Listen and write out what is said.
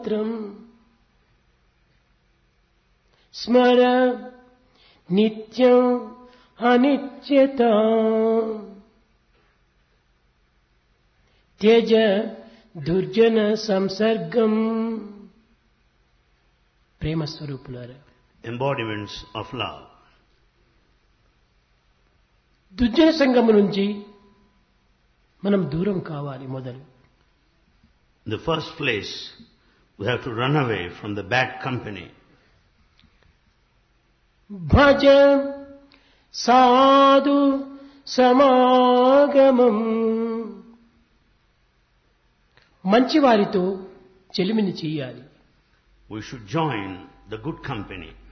మాత్రం స్మర నిత్యం అనిత్యత త్యజ దుర్జన సంసర్గం ప్రేమ స్వరూపులారా embodiments of love. దుర్జన సంఘము నుంచి మనం దూరం కావాలి మొదలు In the first place, we have to run away from the bad company. భజ సాధు సమాగమం మంచివారితో చెలిమిని చేయాలి We should join the good company.